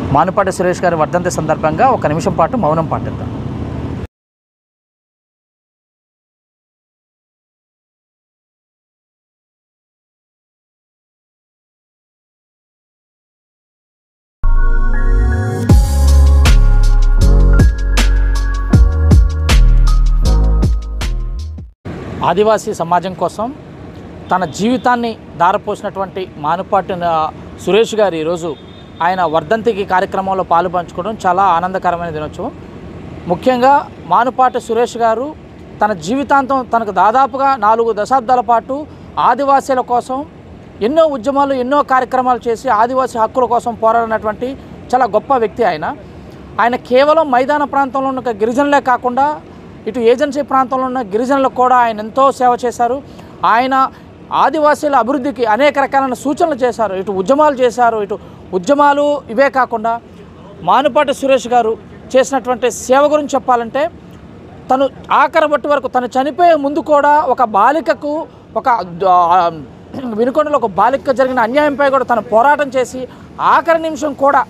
మానుపాటి సురేష్ గారి వర్ధంతి సందర్భంగా ఒక నిమిషం పాటు మౌనం పాటిద్దాం ఆదివాసీ సమాజం కోసం తన జీవితాన్ని దారపోసినటువంటి మానుపాటి ఆ, సురేష్ గారు ఈరోజు ఆయన వర్ధంతికి కార్యక్రమంలో పాలు పంచుకోవడం చాలా ఆనందకరమైన దినోత్సవం ముఖ్యంగా మానుపాటి సురేష్ గారు తన జీవితాంతం తనకు దాదాపుగా నాలుగు దశాబ్దాల పాటు ఆదివాసీల కోసం ఎన్నో ఉద్యమాలు ఎన్నో కార్యక్రమాలు చేసి ఆదివాసీ హక్కుల కోసం పోరాడినటువంటి చాలా గొప్ప వ్యక్తి ఆయన ఆయన కేవలం మైదాన ప్రాంతంలో ఉన్న ఒక గిరిజనులే కాకుండా ఇటు ఏజెన్సీ ప్రాంతంలో ఉన్న గిరిజనులకు కూడా ఆయన ఎంతో సేవ చేశారు ఆయన ఆదివాసీల అభివృద్ధికి అనేక రకాలైన సూచనలు చేశారు ఇటు ఉద్యమాలు చేశారు ఇటు ఉద్యమాలు ఇవే కాకుండా మానుపాటి సురేష్ గారు చేసినటువంటి సేవ గురించి చెప్పాలంటే తను ఆఖరి బట్టి వరకు తను చనిపోయే ముందు కూడా ఒక బాలికకు ఒక ఆ, వినుకొండలో ఒక బాలిక జరిగిన అన్యాయంపై కూడా తను పోరాటం చేసి ఆఖరి నిమిషం కూడా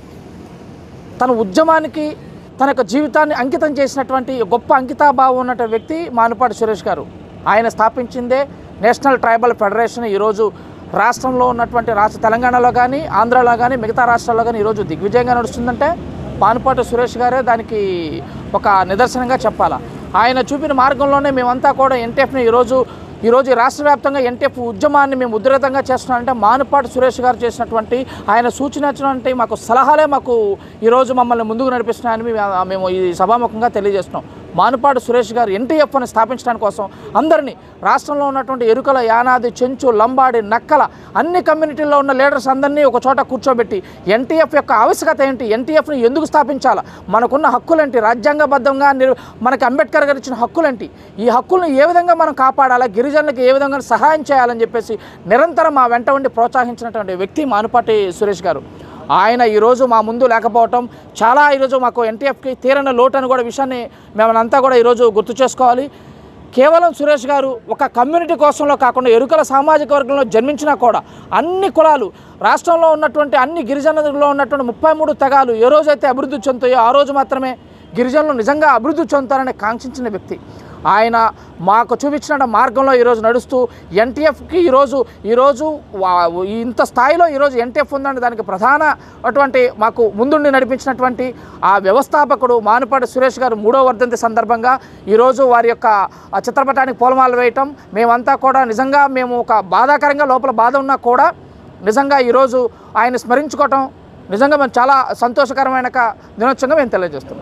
తన ఉద్యమానికి తన యొక్క జీవితాన్ని అంకితం చేసినటువంటి గొప్ప అంకితాభావం ఉన్నటువంటి వ్యక్తి మానుపాటి సురేష్ గారు ఆయన స్థాపించిందే నేషనల్ ట్రైబల్ ఫెడరేషన్ ఈరోజు రాష్ట్రంలో ఉన్నటువంటి రాష్ట్ర తెలంగాణలో కానీ ఆంధ్రాలో కానీ మిగతా రాష్ట్రాల్లో కానీ ఈరోజు దిగ్విజయంగా నడుస్తుందంటే పానుపాటి సురేష్ గారే దానికి ఒక నిదర్శనంగా చెప్పాలా ఆయన చూపిన మార్గంలోనే మేమంతా కూడా ఎన్టీఎఫ్ని ఈరోజు ఈరోజు ఈ రాష్ట్ర వ్యాప్తంగా ఎన్టీఎఫ్ ఉద్యమాన్ని మేము ఉధృతంగా చేస్తున్నామంటే మానుపాటి సురేష్ గారు చేసినటువంటి ఆయన సూచనటువంటి మాకు సలహాలే మాకు ఈరోజు మమ్మల్ని ముందుకు నడిపిస్తున్నాయని మేము మేము ఈ సభాముఖంగా తెలియజేస్తున్నాం మానుపాటి సురేష్ గారు ఎన్టీఎఫ్ అని స్థాపించడానికి కోసం అందరినీ రాష్ట్రంలో ఉన్నటువంటి ఎరుకల యానాది చెంచు లంబాడి నక్కల అన్ని కమ్యూనిటీల్లో ఉన్న లీడర్స్ అందరినీ ఒక చోట కూర్చోబెట్టి ఎన్టీఎఫ్ యొక్క ఆవశ్యకత ఏంటి ఎన్టీఎఫ్ని ఎందుకు స్థాపించాలా మనకున్న హక్కులేంటి రాజ్యాంగబద్ధంగా నిర్ మనకి అంబేద్కర్ గారు ఇచ్చిన హక్కులేంటి ఈ హక్కులను ఏ విధంగా మనం కాపాడాలా గిరిజనులకు ఏ విధంగా సహాయం చేయాలని చెప్పేసి నిరంతరం మా వెంట ఉండి ప్రోత్సహించినటువంటి వ్యక్తి మానుపాటి సురేష్ గారు ఆయన ఈరోజు మా ముందు లేకపోవటం చాలా ఈరోజు మాకు ఎన్టీఎఫ్కి తీరని లోటు అని కూడా విషయాన్ని మేమంతా కూడా ఈరోజు గుర్తు చేసుకోవాలి కేవలం సురేష్ గారు ఒక కమ్యూనిటీ కోసంలో కాకుండా ఎరుకల సామాజిక వర్గంలో జన్మించినా కూడా అన్ని కులాలు రాష్ట్రంలో ఉన్నటువంటి అన్ని గిరిజనులలో ఉన్నటువంటి ముప్పై మూడు తెగాలు ఏ రోజైతే అభివృద్ధి చెందుతాయో ఆ రోజు మాత్రమే గిరిజనులు నిజంగా అభివృద్ధి చెందుతారని కాంక్షించిన వ్యక్తి ఆయన మాకు చూపించిన మార్గంలో ఈరోజు నడుస్తూ ఎన్టీఎఫ్కి ఈరోజు ఈరోజు వా- ఇంత స్థాయిలో ఈరోజు ఎన్టీఎఫ్ ఉందంటే దానికి ప్రధాన అటువంటి మాకు ముందుండి నడిపించినటువంటి ఆ వ్యవస్థాపకుడు మానుపాటి సురేష్ గారు మూడో వర్ధంతి సందర్భంగా ఈరోజు వారి యొక్క ఆ చిత్రపటానికి పూలమాల వేయటం మేమంతా కూడా నిజంగా మేము ఒక బాధాకరంగా లోపల బాధ ఉన్నా కూడా నిజంగా ఈరోజు ఆయన స్మరించుకోవటం నిజంగా మేము చాలా సంతోషకరమైన ఒక దినోత్సవంగా మేము తెలియజేస్తున్నాం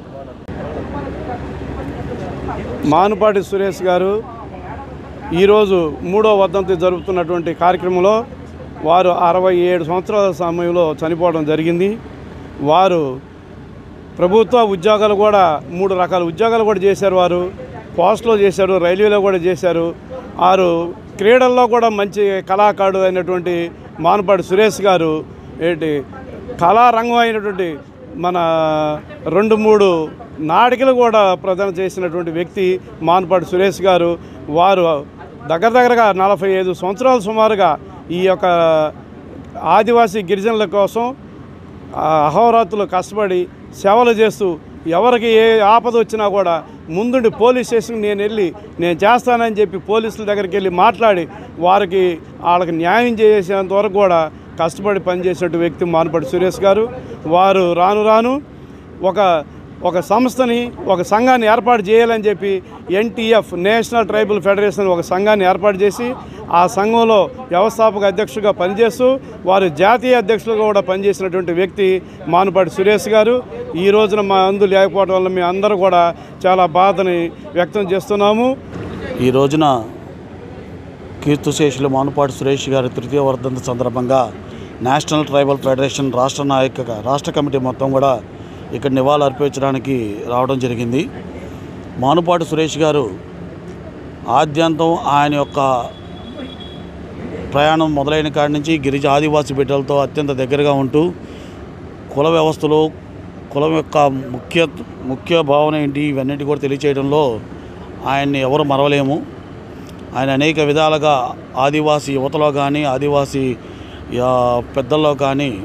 మానుపాటి సురేష్ గారు ఈరోజు మూడో వర్ధంతి జరుపుతున్నటువంటి కార్యక్రమంలో వారు అరవై ఏడు సంవత్సరాల సమయంలో చనిపోవడం జరిగింది వారు ప్రభుత్వ ఉద్యోగాలు కూడా మూడు రకాల ఉద్యోగాలు కూడా చేశారు వారు పోస్ట్లో చేశారు రైల్వేలో కూడా చేశారు వారు క్రీడల్లో కూడా మంచి కళాకారుడు అయినటువంటి మానుపాటి సురేష్ గారు ఏంటి కళారంగం అయినటువంటి మన రెండు మూడు నాటికలు కూడా ప్రదానం చేసినటువంటి వ్యక్తి మానుపాటి సురేష్ గారు వారు దగ్గర దగ్గరగా నలభై ఐదు సంవత్సరాలు సుమారుగా ఈ యొక్క ఆదివాసీ గిరిజనుల కోసం ఆ అహోరాత్రులు కష్టపడి సేవలు చేస్తూ ఎవరికి ఏ ఆపద వచ్చినా కూడా ముందుండి పోలీస్ స్టేషన్కి నేను వెళ్ళి నేను చేస్తానని చెప్పి పోలీసుల దగ్గరికి వెళ్ళి మాట్లాడి వారికి వాళ్ళకి న్యాయం చేసేంత వరకు కూడా కష్టపడి పనిచేసినట్టు వ్యక్తి మానుపడి సురేష్ గారు వారు రాను రాను ఒక ఒక సంస్థని ఒక సంఘాన్ని ఏర్పాటు చేయాలని చెప్పి ఎన్టీఎఫ్ నేషనల్ ట్రైబల్ ఫెడరేషన్ ఒక సంఘాన్ని ఏర్పాటు చేసి ఆ సంఘంలో వ్యవస్థాపక అధ్యక్షుడిగా పనిచేస్తూ వారు జాతీయ అధ్యక్షులుగా కూడా పనిచేసినటువంటి వ్యక్తి మానుపాటి సురేష్ గారు ఈ రోజున మా అందు లేకపోవడం వల్ల మేము అందరూ కూడా చాలా బాధని వ్యక్తం చేస్తున్నాము ఈ రోజున కీర్తిశేషులు మానుపాటి సురేష్ గారి తృతీయ వర్ధంతి సందర్భంగా నేషనల్ ట్రైబల్ ఫెడరేషన్ రాష్ట్ర నాయక రాష్ట్ర కమిటీ మొత్తం కూడా ఇక్కడ నివాళులు అర్పించడానికి రావడం జరిగింది మానుపాటి సురేష్ గారు ఆద్యంతం ఆయన యొక్క ప్రయాణం మొదలైన కాడి నుంచి గిరిజ ఆదివాసి బిడ్డలతో అత్యంత దగ్గరగా ఉంటూ కుల వ్యవస్థలో కులం యొక్క ముఖ్య ముఖ్య భావన ఏంటి ఇవన్నిటి కూడా తెలియచేయడంలో ఆయన్ని ఎవరు మరవలేము ఆయన అనేక విధాలుగా ఆదివాసీ యువతలో కానీ ఆదివాసీ ఆ, పెద్దల్లో కానీ కుల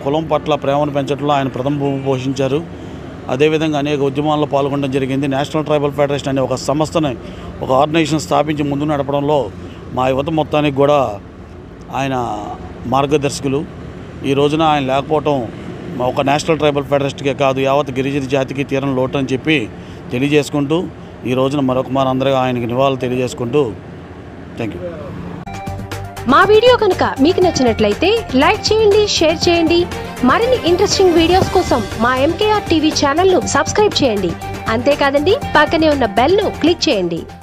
కులం పట్ల ప్రేమను పెంచడంలో ఆయన ప్రథమ భూమి పోషించారు అదేవిధంగా అనేక ఉద్యమాల్లో పాల్గొనడం జరిగింది నేషనల్ ట్రైబల్ ఫెడరేషన్ అనే ఒక సంస్థని ఒక ఆర్గనైజేషన్ స్థాపించి ముందు నడపడంలో మా యువత మొత్తానికి కూడా ఆయన మార్గదర్శకులు ఈ రోజున ఆయన లేకపోవటం మా ఒక నేషనల్ ట్రైబల్ ఫెడరేషన్కే కాదు యావత్ గిరిజన జాతికి తీరం లోటు అని చెప్పి తెలియజేసుకుంటూ ఈ రోజున మరొక మన అందరిగా ఆయనకి నివాళులు తెలియజేసుకుంటూ థ్యాంక్ యూ మా వీడియో కనుక మీకు నచ్చినట్లయితే లైక్ చేయండి షేర్ చేయండి మరిన్ని ఇంట్రెస్టింగ్ వీడియోస్ కోసం మా ఎంకేఆర్ టీవీ ఛానల్ను సబ్స్క్రైబ్ చేయండి అంతేకాదండి పక్కనే ఉన్న బెల్ను క్లిక్ చేయండి